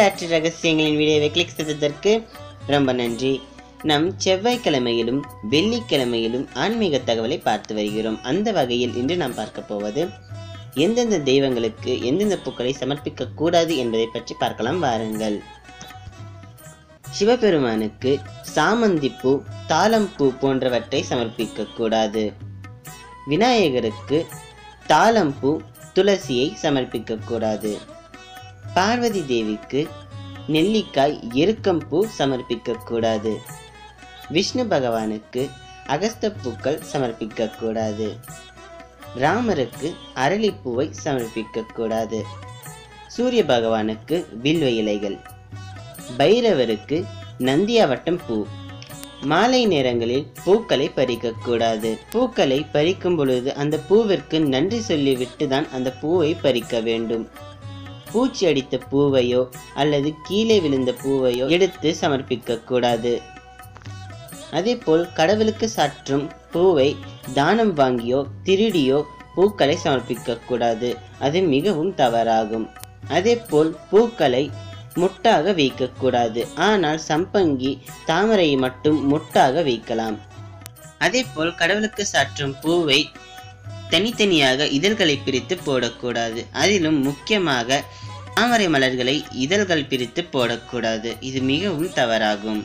வரலாற்று ரகசியங்களின் வீடியோவை கிளிக் செய்ததற்கு ரொம்ப நன்றி நம் செவ்வாய்க்கிழமையிலும் வெள்ளிக்கிழமையிலும் ஆன்மீக தகவலை பார்த்து வருகிறோம் அந்த வகையில் இன்று நாம் பார்க்க போவது எந்தெந்த தெய்வங்களுக்கு எந்தெந்த பூக்களை சமர்ப்பிக்க கூடாது என்பதை பற்றி பார்க்கலாம் வாருங்கள் சிவபெருமானுக்கு சாமந்திப்பூ தாளம்பூ போன்றவற்றை சமர்ப்பிக்க கூடாது விநாயகருக்கு தாளம்பூ துளசியை சமர்ப்பிக்க கூடாது பார்வதி தேவிக்கு நெல்லிக்காய் எருக்கம்பூ சமர்ப்பிக்க கூடாது விஷ்ணு பகவானுக்கு அகஸ்த பூக்கள் சமர்ப்பிக்க கூடாது ராமருக்கு அரளிப்பூவை சமர்ப்பிக்க கூடாது சூரிய பகவானுக்கு வில்வ இலைகள் பைரவருக்கு நந்தியாவட்டம் பூ மாலை நேரங்களில் பூக்களை பறிக்க கூடாது பூக்களை பறிக்கும் பொழுது அந்த பூவிற்கு நன்றி சொல்லிவிட்டு தான் அந்த பூவை பறிக்க வேண்டும் பூச்சி அடித்த பூவையோ அல்லது கீழே விழுந்த பூவையோ எடுத்து சமர்ப்பிக்க கூடாது அதேபோல் கடவுளுக்கு சாற்றும் பூவை தானம் வாங்கியோ திருடியோ பூக்களை சமர்ப்பிக்க கூடாது அது மிகவும் தவறாகும் அதேபோல் பூக்களை முட்டாக வைக்கக்கூடாது ஆனால் சம்பங்கி தாமரையை மட்டும் முட்டாக வைக்கலாம் அதேபோல் கடவுளுக்கு சாற்றும் பூவை தனித்தனியாக இதழ்களை பிரித்து போடக்கூடாது அதிலும் முக்கியமாக தாமரை மலர்களை இதழ்கள் பிரித்து போடக்கூடாது இது மிகவும் தவறாகும்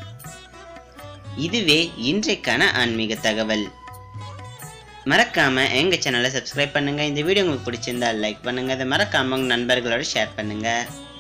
இதுவே இன்றைக்கான ஆன்மீக தகவல் மறக்காம எங்க சேனலை சப்ஸ்கிரைப் பண்ணுங்க இந்த வீடியோ உங்களுக்கு பிடிச்சிருந்தா லைக் பண்ணுங்க அதை மறக்காம உங்க நண்பர்களோட ஷேர் பண்ணுங்க